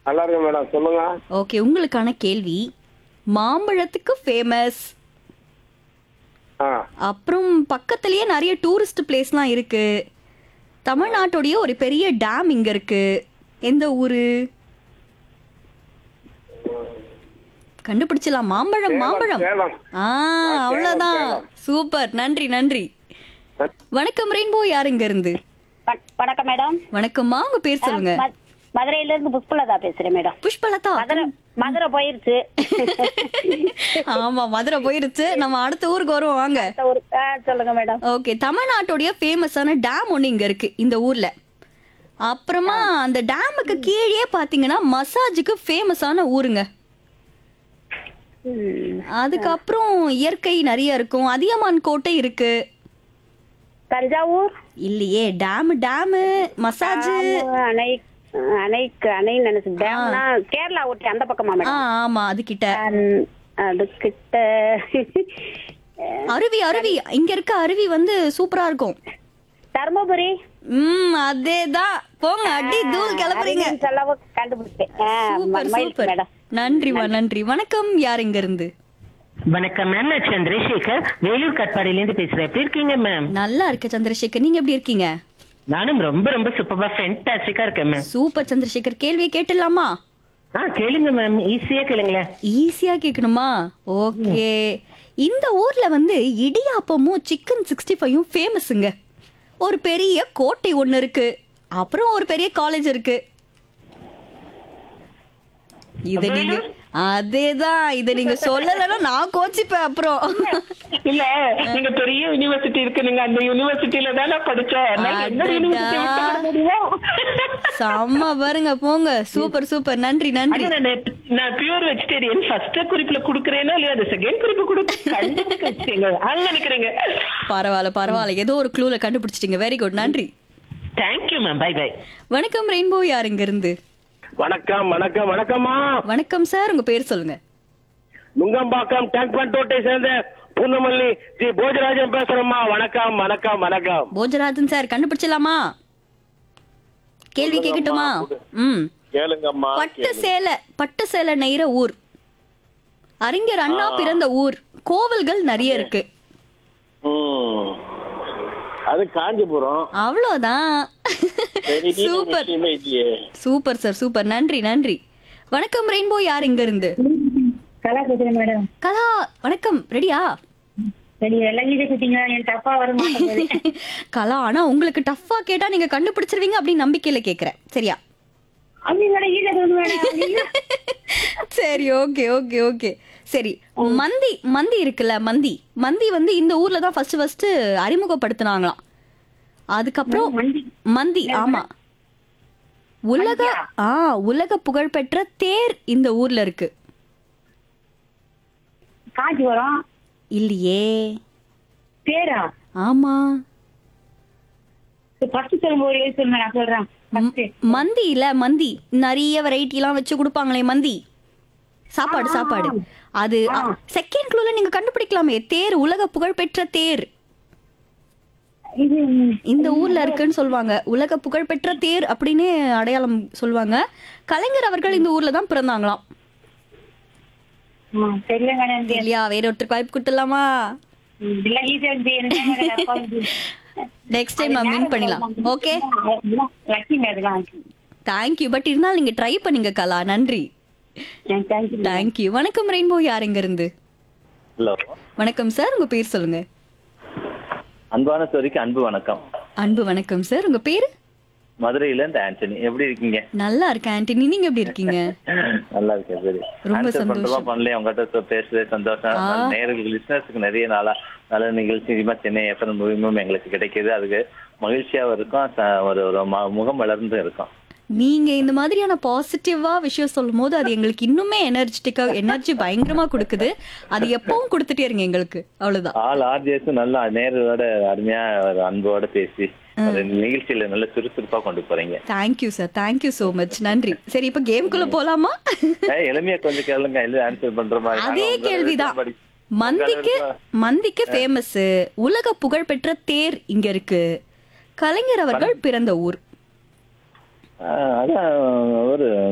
நல்லா இருக்கேன் மேடம் சொல்லுங்க ஓகே உங்களுக்கான கேள்வி மாம்பழத்துக்கு ஃபேமஸ் ஆ அப்புறம் பக்கத்துலயே நிறைய டூரிஸ்ட் பிளேஸ்லாம் இருக்கு தமிழ்நாட்டுடைய ஒரு பெரிய டேம் இங்க இருக்கு எந்த ஊரு கண்டுபிடிச்சலாம் மாம்பழம் மாம்பழம் சேலம் ஆ அவ்வளவுதான் சூப்பர் நன்றி நன்றி வணக்கம் ரெயின்போ யார் இங்க இருந்து வண- வணக்கம் மேடம் வணக்கம்மா உங்க பேர் சொல்லுங்க ம- மதுரையில இருந்து புஷ்பலதா பேசுறேன் மேடம் புஷ்பலதா மதுரை மதுரை போயிருச்சு ஆமா மதுரை போயிருச்சு நம்ம அடுத்த ஊருக்கு வருவோம் வாங்க அடுத்த ஊரு- ஆ, சொல்லுங்க மேடம் ஓகே தமிழ்நாட்டுடைய ஃபேமஸான டேம் ஒன்று இங்க இருக்கு இந்த ஊர்ல அப்புறமா அந்த டேமுக்கு கீழே பாத்தீங்கன்னா மசாஜுக்கு ஃபேமஸான ஊருங்க ம். அதுக்கப்புறம் இயற்கை நிறைய இருக்கும் அதியமான் கோட்டை இருக்கு தஞ்சாவூர் இல்லையே டேம் டேம் மசாஜ் ஆமா, அணை அணைக்கு அணை நினைச்சு டேம்னா கேரளா ஊட்டி அந்த பக்கமா ஆ மேடம் ஆமா அது கிட்ட அம், அது கிட்ட அருவி அருவி இங்க இருக்க அருவி வந்து சூப்பரா இருக்கும் தர்மபுரி ம் அதேதான் போங்க அடி தூள் கிளப்புறீங்க அறிவியல் செலவு கண்டுபிடிச்சேன் ஆ, சூப்பர் ம- மயில் சூப்பர் மேடம் நன்றிமா நன்றி வணக்கம் யார் இங்க இருந்து வணக்கம் மேம் நான் சந்திரசேகர் வேலூர் கட்பாடியிலேருந்து பேசுறேன் எப்படி இருக்கீங்க மேம் நல்லா இருக்கு சந்திரசேகர் நீங்க எப்படி இருக்கீங்க நானும் ரொம்ப ரொம்ப சூப்பரா ஃபென்டாஸ்டிக்கா இருக்கேன் மேம் சூப்பர் சந்திரசேகர் கேள்வியை கேட்டுடலாமா ஆ கேளுங்க மேம் ஈஸியா கேளுங்களேன் ஈஸியா கேட்கணுமா ஓகே இந்த ஊர்ல வந்து இடியாப்பமும் சிக்கன் சிக்ஸ்டி ஃபைவும் ஃபேமஸுங்க ஒரு பெரிய கோட்டை ஒண்ணு இருக்கு அப்புறம் ஒரு பெரிய காலேஜ் இருக்கு இத நீங்க அதேதான் இத நீங்க சொல்லலைன்னா நான் கோச்சிப்பேன் அப்புறம் இல்ல நீங்க பெரிய யூனிவர்சிட்டி இருக்கு நீங்க அந்த யூனிவர்சிட்டில தானே படிச்சேன் நான் என்ன அடடா. யூனிவர்சிட்டி விட்டு விட முடியும் செம்ம பாருங்க போங்க சூப்பர் சூப்பர் நன்றி நன்றி அது நான் நான் பியூர் வெஜிடேரியன் ஃபர்ஸ்ட் குறிப்புல குடுக்கறேனோ இல்லையா அது செகண்ட் குறிப்பு கொடுக்க கண்டுபிடிச்சிங்க அது நினைக்கிறேங்க பரவாயில்ல பரவாயில்ல ஏதோ ஒரு க்ளூல கண்டுபிடிச்சிட்டீங்க வெரி குட் நன்றி தேங்க்யூ மேம் பை பை வணக்கம் ரெயின்போ யார் இங்க இருந்து வணக்கம் வணக்கம் வணக்கம்மா வணக்கம் சார் உங்க பேர் சொல்லுங்க நுங்கம்பாக்கம் டேங்க் பண்டோட்டை சேர்ந்த பூந்தமல்லி ஜி போஜராஜன் பேசுறேம்மா வணக்கம் வணக்கம் வணக்கம் போஜராஜன் சார் கண்டுபிடிச்சலாமா கேள்வி கேட்கட்டுமா ம் கேளுங்கம்மா பட்டு சேலை பட்டு சேலை நெய்ற ஊர் அறிஞர் அண்ணா பிறந்த ஊர் கோவில்கள் நிறைய இருக்கு ம். அது காஞ்சிபுரம் அவ்வளோதான் பெரிய சூப்பர் விஷயமே இல்லையே சூப்பர் சார் சூப்பர் நன்றி நன்றி வணக்கம் ரெயின்போ யார் இங்க இருந்து கலா பேசுறேன் மேடம் கலா வணக்கம் ரெடியா சரி எல்லாம் ஈஸி குட்டிங்க என் தப்பா வர மாட்டேங்குது கலா ஆனா உங்களுக்கு டஃப்பா கேட்டா நீங்க கண்டுபிடிச்சிருவீங்க அப்படின்னு நம்பிக்கையில கேக்குறேன் சரியா அவங்களோட ஈஸியா தோணும் மேடம் சரி ஓகே ஓகே ஓகே சரி மந்தி மந்தி இருக்குல்ல மந்தி மந்தி வந்து இந்த ஊர்ல தான் ஃபர்ஸ்ட் ஃபர்ஸ்ட் அறிமுகப்படுத்தினாங்களாம் அதுக்கப்புறம் மந்தி. மந்தி ஆமா உலக ஆ உலக புகழ்பெற்ற தேர் இந்த ஊர்ல இருக்கு காஞ்சிபுரம் இல்லையே பேரா ஆமா ஃபர்ஸ்ட் சொல்லுங்க ஒரு எழுதி சொல்லுங்க நான் சொல்றேன் ம், மந்தி இல்ல மந்தி நிறைய வெரைட்டி எல்லாம் வச்சு கொடுப்பாங்களே மந்தி சாப்பாடு சாப்பாடு அது செகண்ட் க்ளூல நீங்க கண்டுபிடிக்கலாமே தேர் உலக புகழ்பெற்ற தேர் இது இந்த ஊர்ல இருக்குன்னு சொல்லுவாங்க உலக புகழ்பெற்ற தேர் அப்படின்னு அடையாளம் சொல்லுவாங்க கலைஞர் அவர்கள் இந்த ஊர்ல தான் பிறந்தாங்களாம் ஆ, தெரியல மேடம் இல்லையா வேற ஒருத்தருக்கு வாய்ப்பு கொடுத்துடலாமா இதெல்லாம் ஈஸியா இருந்து நெக்ஸ்ட் டைம் நம்ம வின் பண்ணிடலாம் ஓகே லட்சுமி அதெல்லாம் தேங்க்யூ பட் இருந்தாலும் நீங்க ட்ரை பண்ணுங்க கலா நன்றி தேங்க்யூ தேங்க்யூ வணக்கம் ரெயின்போ யார் எங்க இருந்து ஹலோ வணக்கம் சார் உங்க பேர் சொல்லுங்க அன்பான சோரிக்கு அன்பு வணக்கம் அன்பு வணக்கம் சார் உங்க பேரு மதுரையில இருந்து ஆண்டனி எப்படி இருக்கீங்க நல்லா இருக்கேன் ஆண்டனி நீங்க எப்படி இருக்கீங்க நல்லா இருக்கேன் சரி ரொம்ப ஆன்சர் பண்றோமா சந்தோஷம். பண்ணலையா உங்ககிட்ட பேசுறது சந்தோஷம் ஆ. நேர்களுக்கு லிஸ்னர்ஸுக்கு நிறைய நாளா நல்ல நிகழ்ச்சி இதுமா சென்னை எஃப்எம் மூலியமும் எங்களுக்கு கிடைக்குது அதுக்கு மகிழ்ச்சியாவும் இருக்கும் ச- ஒரு ஒரு ம- முகம் வளர்ந்து இருக்கும் நீங்க இந்த மாதிரியான பாசிட்டிவா விஷயம் சொல்லும் போது அது எங்களுக்கு இன்னுமே எனர்ஜெட்டிக்கா எனர்ஜி பயங்கரமா கொடுக்குது அது எப்பவும் கொடுத்துட்டே இருங்க எங்களுக்கு அவ்வளவுதான் ஆல் ஆர்ஜிஎஸும் நல்லா நேரோட அருமையா ஒரு அன்போட பேசி ஒரு நிகழ்ச்சியில நல்ல சுறுசுறுப்பா கொண்டு போறீங்க thank you sir thank you so much நன்றி சரி இப்ப கேம்குள்ள போலாமா ஏய், எளிமையா கொஞ்சம் கேளுங்க எல்லாம் ஆன்சர் பண்ற மாதிரி நாங்க அதே உங்களை கேள்விதான் படி- மந்திக்கு மந்திக்கு ஃபேமஸ் உலக புகழ்பெற்ற தேர் இங்க இருக்கு கலைஞர் அவர்கள் பிறந்த ஊர் ஆ, அதான் ஒரு